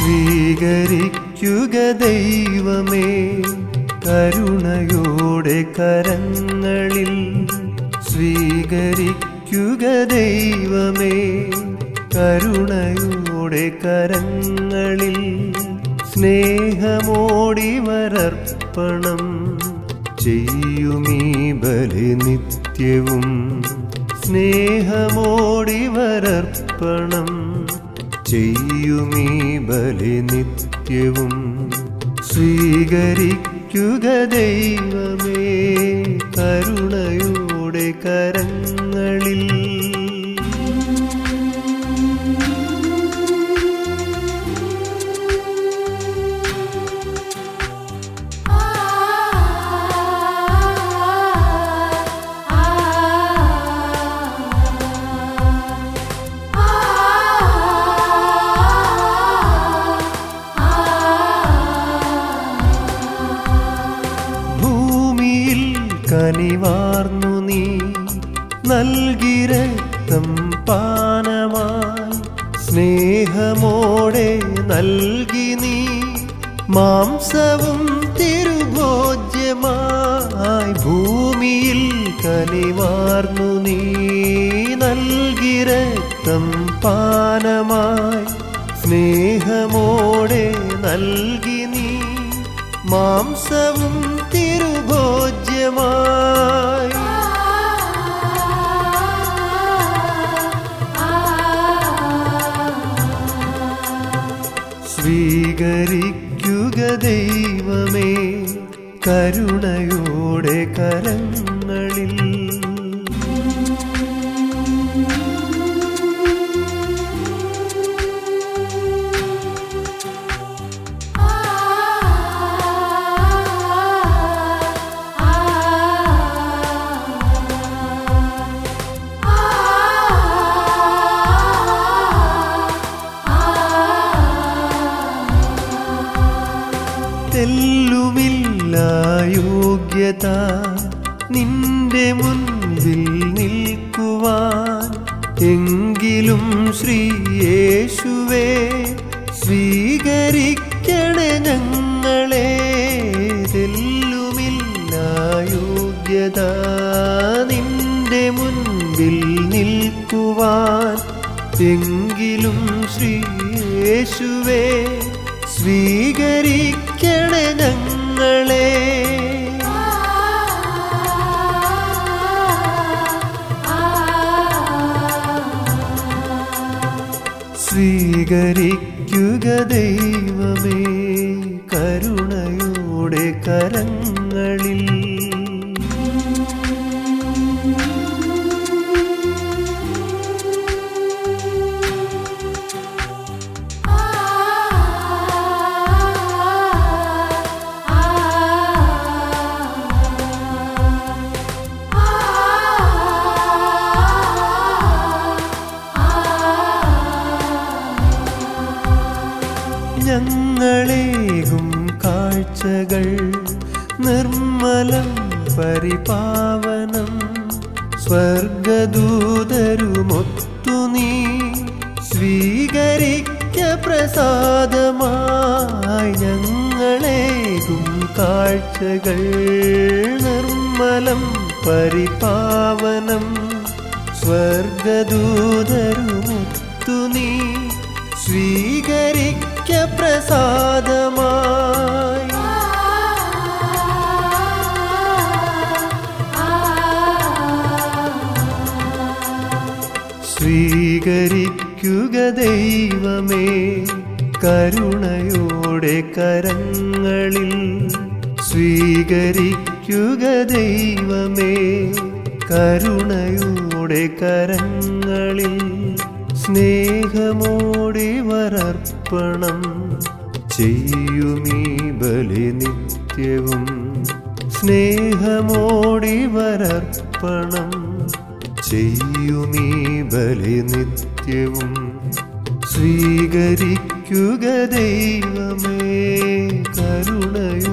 സ്വീകരിക്കുക ദൈവമേ കരുണയോടെ കരങ്ങളിൽ സ്വീകരിക്കുക ദൈവമേ കരുണയോടെ കരങ്ങളിൽ സ്നേഹമോടിവരർപ്പണം ചെയ്യുമീ ബലി നിത്യവും സ്നേഹമോടിവരർപ്പണം ചെയ്യുമീ ബലി നിത്യവും സ്വീകരിക്കുക ദൈവമേ കരുണയോടെ കരങ്ങളിൽ ഭൂമിയിൽ കനിവാർന്നു നീ നൽകി രക്തം പാനമായി സ്നേഹമോടെ നൽകി നീ മാംസവും തിരുഭോജ്യമായി ഭൂമിയിൽ കനിവാർന്നു നീ നൽകി രക്തം പാനമായി സ്നേഹമോടെ നൽകി നീ മാംസവും തിരുഭോജ്യമായി സ്വീകരിക്കുക ദൈവമേ കരുണയോടെ കരങ്ങളിൽ തെല്ലുമില്ല യോഗ്യത നിന്റെ മുൻപിൽ നിൽക്കുവാൻ എങ്കിലും ശ്രീയേശുവേ സ്വീകരിക്കണേ ഞങ്ങളെ തെല്ലുമില്ല യോഗ്യത നിന്റെ മുൻപിൽ നിൽക്കുവാൻ എങ്കിലും ശ്രീയേശുവേ സ്വീകരിക്കണേ ഞങ്ങളെ സ്വീകരിക്കുക ദൈവമേ കരുണയോടെ കരങ്ങളിൽ ഞങ്ങളേകും കാഴ്ചകൾ നിർമ്മലം പരിപാവനം സ്വർഗദൂതരുമൊത്തു നീ സ്വീകരിക്ക പ്രസാദമായി ഞങ്ങളേകും കാഴ്ചകൾ നിർമ്മലം പരിപാവനം സ്വർഗദൂതരുമൊത്തു നീ സ്വീകരിക്ക പ്രസാദമായി സ്വീകരിക്കുക ദൈവമേ കരുണയോടെ കരങ്ങളിൽ സ്വീകരിക്കുക ദൈവമേ കരുണയോടെ കരങ്ങളിൽ സ്നേഹമോടെ വരർപ്പണം ചെയ്യുമീ ബലി നിത്യവും സ്നേഹമോടെ വരർപ്പണം ചെയ്യുമീ ബലി നിത്യവും സ്വീകരിക്കുക ദൈവമേ കരുണയോ